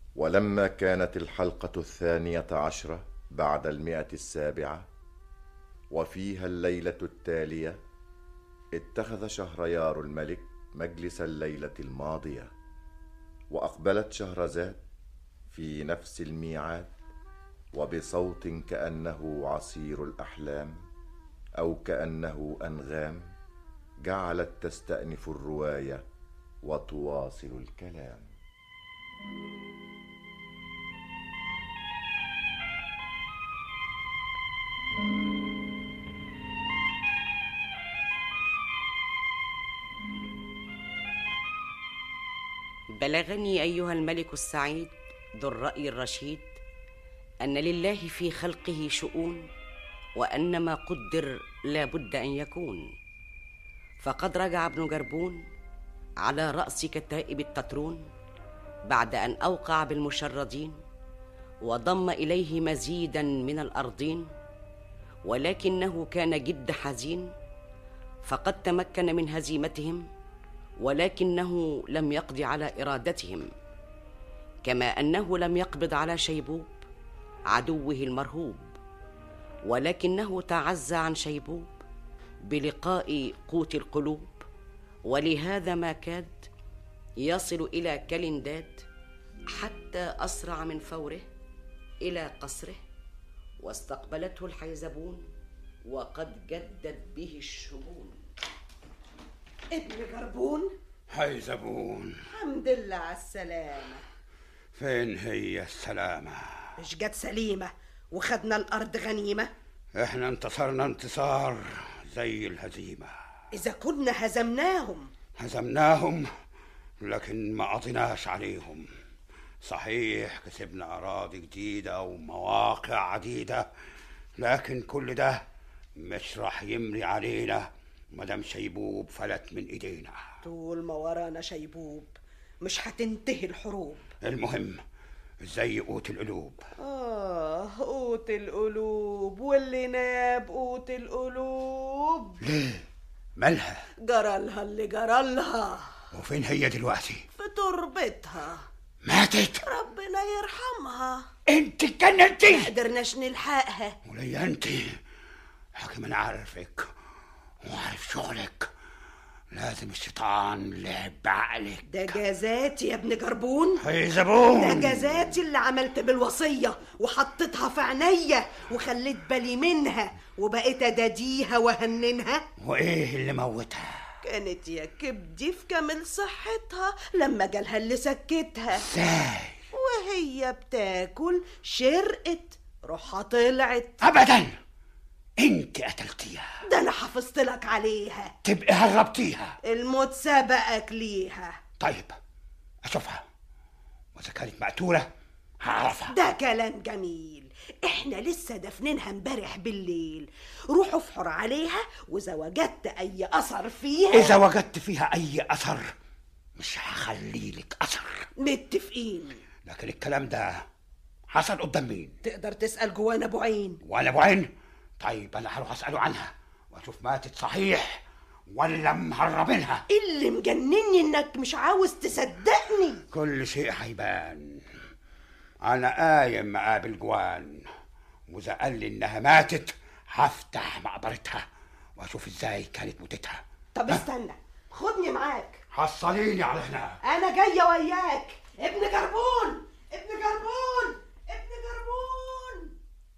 ولما كانت الحلقة الثانية عشرة بعد المئة السابعة وفيها الليلة التالية اتخذ شهريار الملك مجلس الليلة الماضية وأقبلت شهرزاد في نفس الميعاد وبصوت كأنه عصير الأحلام أو كأنه أنغام جعلت تستأنف الرواية وتواصل الكلام بلغني ايها الملك السعيد ذو الراي الرشيد ان لله في خلقه شؤون وان ما قدر لا بد ان يكون فقد رجع ابن جربون على راس كتائب التترون بعد ان اوقع بالمشردين وضم اليه مزيدا من الارضين ولكنه كان جد حزين فقد تمكن من هزيمتهم ولكنه لم يقض على ارادتهم كما انه لم يقبض على شيبوب عدوه المرهوب ولكنه تعزى عن شيبوب بلقاء قوت القلوب ولهذا ما كاد يصل الى كلنداد حتى اسرع من فوره الى قصره واستقبلته الحيزبون وقد جدت به الشجون ابن جربون حيزبون الحمد لله على السلامة فين هي السلامة مش جت سليمة وخدنا الأرض غنيمة احنا انتصرنا انتصار زي الهزيمة إذا كنا هزمناهم هزمناهم لكن ما قضيناش عليهم صحيح كسبنا أراضي جديدة ومواقع عديدة لكن كل ده مش راح يمري علينا مدام شيبوب فلت من ايدينا طول ما ورانا شيبوب مش هتنتهي الحروب المهم ازاي قوت القلوب آه قوت القلوب واللي ناب قوت القلوب ليه مالها جرالها اللي جرالها وفين هي دلوقتي في تربتها ماتت ربنا يرحمها انت اتجننتي ما قدرناش نلحقها وليا انت حكم انا عارفك وعارف شغلك لازم الشيطان لعب بعقلك ده جازاتي يا ابن جربون هي زبون ده جازاتي اللي عملت بالوصية وحطيتها في عينيا وخليت بالي منها وبقيت أداديها وهننها وايه اللي موتها كانت يا كبدي في كامل صحتها لما جالها اللي سكتها ازاي وهي بتاكل شرقت روحها طلعت ابدا انت قتلتيها ده انا حافظت لك عليها تبقي هربتيها الموت سبقك ليها طيب اشوفها واذا كانت مقتوله هعرفها ده كلام جميل احنا لسه دفنينها امبارح بالليل روحوا افحر عليها واذا وجدت اي اثر فيها اذا وجدت فيها اي اثر مش هخلي لك اثر متفقين لكن الكلام ده حصل قدام مين تقدر تسال جوانا ابو عين ولا ابو عين طيب انا هروح اساله عنها واشوف ماتت صحيح ولا مهربينها اللي مجنني انك مش عاوز تصدقني كل شيء هيبان انا قايم مقابل جوان واذا قال لي انها ماتت هفتح مقبرتها واشوف ازاي كانت موتتها طب استنى خدني معاك حصليني على هناك انا جايه وياك ابن جربون ابن جربون ابن جربون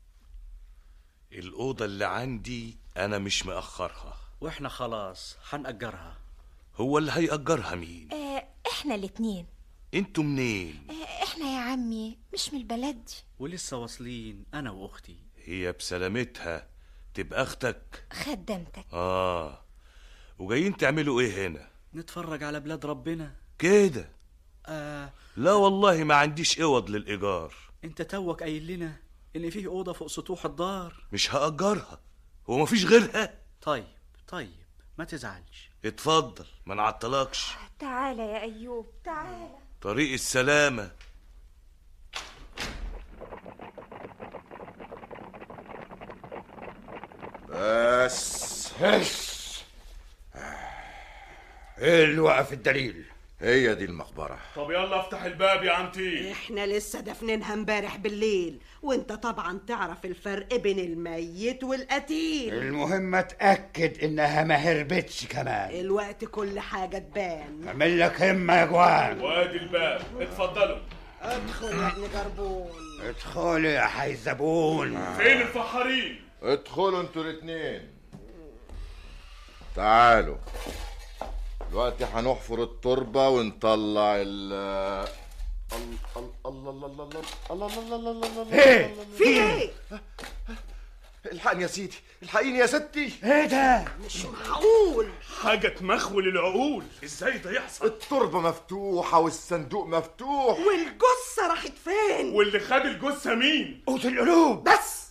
الأوضة اللي عندي أنا مش مأخرها واحنا خلاص هنأجرها هو اللي هيأجرها مين؟ آه احنا الاتنين انتوا منين؟ آه احنا يا عمي مش من البلد دي ولسه واصلين انا واختي هي بسلامتها تبقى أختك؟ خدمتك آه وجايين تعملوا إيه هنا؟ نتفرج على بلاد ربنا كده آه لا والله ما عنديش عوض للإيجار انت توك قايل لنا ان فيه اوضه فوق سطوح الدار مش هأجرها هو مفيش غيرها؟ طيب طيب ما تزعلش اتفضل ما نعطلكش تعالى يا ايوب تعالى طريق السلامة بس بس ايه اللي وقف الدليل هي دي المقبرة طب يلا افتح الباب يا عمتي احنا لسه دفنينها امبارح بالليل وانت طبعا تعرف الفرق بين الميت والقتيل المهم اتاكد انها ما هربتش كمان الوقت كل حاجة تبان اعمل لك همه يا جوان وادي الباب اتفضلوا ادخل يا ابن جربون ادخلي يا حيزبون فين الفحارين ادخلوا انتوا الاتنين تعالوا دلوقتي هنحفر التربة ونطلع ال الله الله الله الله الله الله الله الله الله ايه في ايه الحقني يا سيدي الحقيني يا ستي ايه ده مش معقول حاجة تمخول العقول ازاي ده يحصل التربة مفتوحة والصندوق مفتوح والجثة راحت فين واللي خد الجثة مين قوت القلوب بس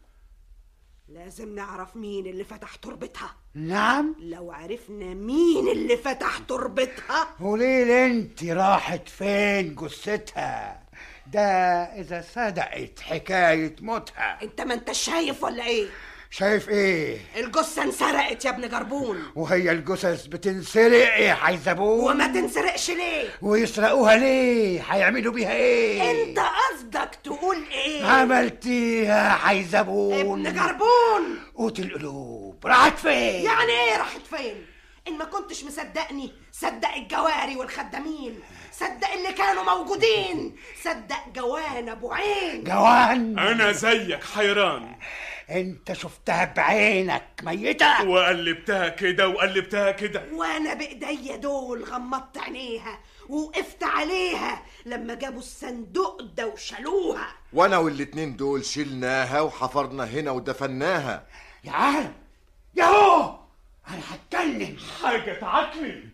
لازم نعرف مين اللي فتح تربتها نعم لو عرفنا مين اللي فتح تربتها وليل انت راحت فين جثتها ده اذا صدقت حكايه موتها انت ما انت شايف ولا ايه شايف ايه الجثة انسرقت يا ابن جربون وهي الجثث بتنسرق ايه حيزبون وما تنسرقش ليه ويسرقوها ليه هيعملوا بيها ايه انت قصدك تقول ايه عملتيها حيزبون ابن جربون قوت القلوب راحت فين يعني ايه راحت فين ان ما كنتش مصدقني صدق الجواري والخدامين صدق اللي كانوا موجودين صدق جوان ابو عين جوان انا زيك حيران انت شفتها بعينك ميتة وقلبتها كده وقلبتها كده وانا بايديا دول غمضت عينيها ووقفت عليها لما جابوا الصندوق ده وشالوها وانا والاتنين دول شلناها وحفرنا هنا ودفناها يا عالم ياهو انا هتجنن حاجة تعكني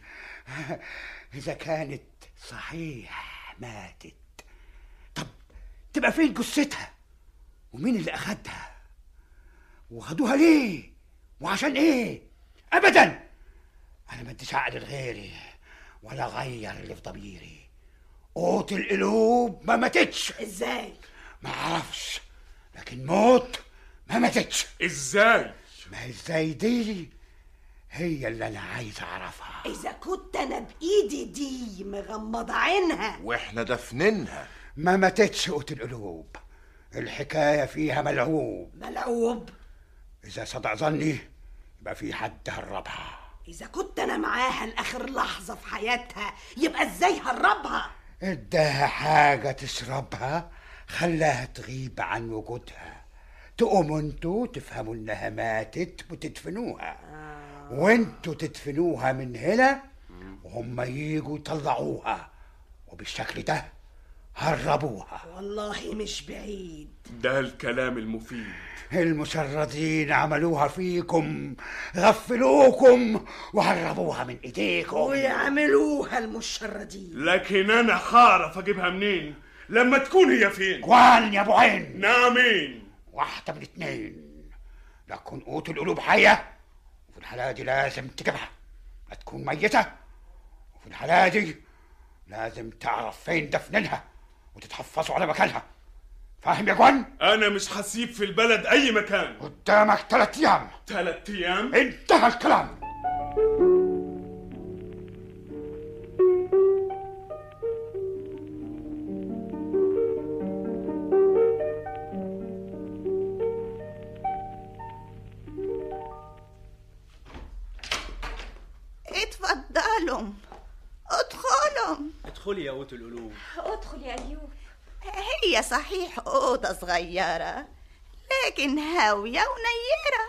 اذا كانت صحيح ماتت طب تبقى فين جثتها ومين اللي اخدها وخدوها ليه وعشان ايه ابدا انا ما اديش عقل لغيري ولا غير اللي في ضميري قوت القلوب ما ماتتش ازاي ما اعرفش لكن موت ما ماتتش ازاي ما ازاي دي هي اللي انا عايز اعرفها اذا كنت انا بايدي دي مغمضه عينها واحنا دفنينها ما ماتتش قوت القلوب الحكاية فيها ملعوب ملعوب إذا صدق ظني يبقى في حد هربها اذا كنت انا معاها لاخر لحظه في حياتها يبقى ازاي هربها اداها حاجة تشربها خلاها تغيب عن وجودها تقوموا انتوا تفهموا انها ماتت وتدفنوها وانتوا تدفنوها من هنا وهم ييجوا يطلعوها وبالشكل ده هربوها والله مش بعيد ده الكلام المفيد المشردين عملوها فيكم غفلوكم وهربوها من ايديكم ويعملوها المشردين لكن انا هعرف اجيبها منين لما تكون هي فين جوان يا ابو عين نعمين واحدة من اتنين لا تكون قوت القلوب حية وفي الحالة دي لازم تجيبها لا تكون ميتة وفي الحالة دي لازم تعرف فين دفنينها وتتحفظوا على مكانها فاهم يا جوان؟ انا مش هسيب في البلد اي مكان قدامك ثلاث ايام تلات ايام انتهى الكلام اتفضلوا ادخلوا ادخلي يا قوت القلوب ادخل يا ايوب هي صحيح أوضة صغيرة لكن هاوية ونيرة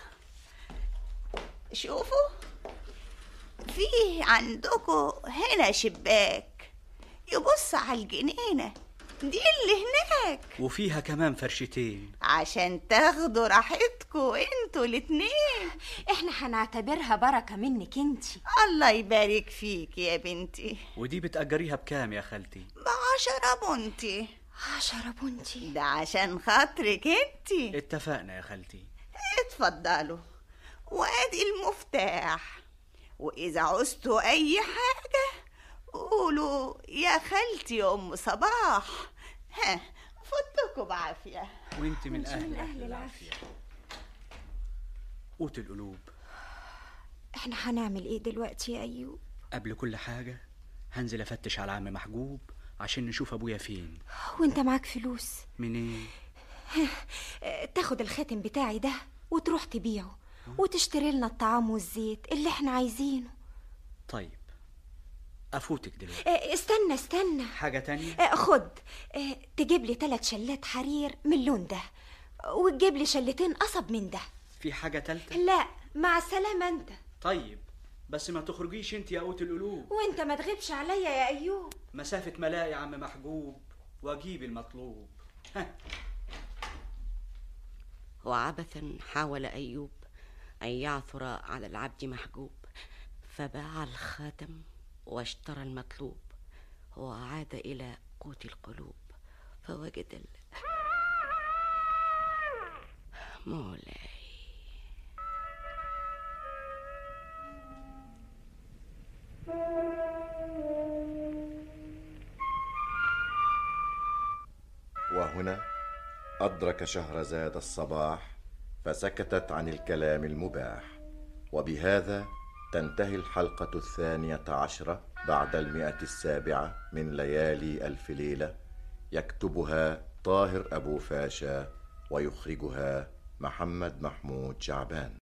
شوفوا فيه عندكم هنا شباك يبص على الجنينة دي اللي هناك وفيها كمان فرشتين عشان تاخدوا راحتكم انتوا الاتنين احنا هنعتبرها بركة منك انتي الله يبارك فيك يا بنتي ودي بتأجريها بكام يا خالتي بعشرة بنتي عشرة بنتي ده عشان خاطرك انتي اتفقنا يا خالتي اتفضلوا وادي المفتاح واذا عوزتوا اي حاجه قولوا يا خالتي ام صباح ها فوتكوا بعافيه وانت من اهل من اهل أهل العافية قوت القلوب احنا هنعمل ايه دلوقتي يا ايوب قبل كل حاجة هنزل افتش على عم محجوب عشان نشوف ابويا فين وانت معاك فلوس منين آه، تاخد الخاتم بتاعي ده وتروح تبيعه وتشتري لنا الطعام والزيت اللي احنا عايزينه طيب افوتك دلوقتي آه، استنى استنى حاجه تانية آه، خد آه، تجيب لي ثلاث شلات حرير من اللون ده وتجيب لي شلتين قصب من ده في حاجه تالتة لا مع السلامة انت طيب بس ما تخرجيش انت يا قوت القلوب وانت ما تغيبش عليا يا ايوب مسافه ملاقي عم محجوب واجيب المطلوب ها وعبثا حاول أيوب أن يعثر على العبد محجوب فباع الخاتم واشترى المطلوب وعاد إلى قوت القلوب فوجد ال... مولاي وهنا أدرك شهرزاد الصباح فسكتت عن الكلام المباح وبهذا تنتهي الحلقة الثانية عشرة بعد المئة السابعة من ليالي ألف ليلة يكتبها طاهر أبو فاشا ويخرجها محمد محمود شعبان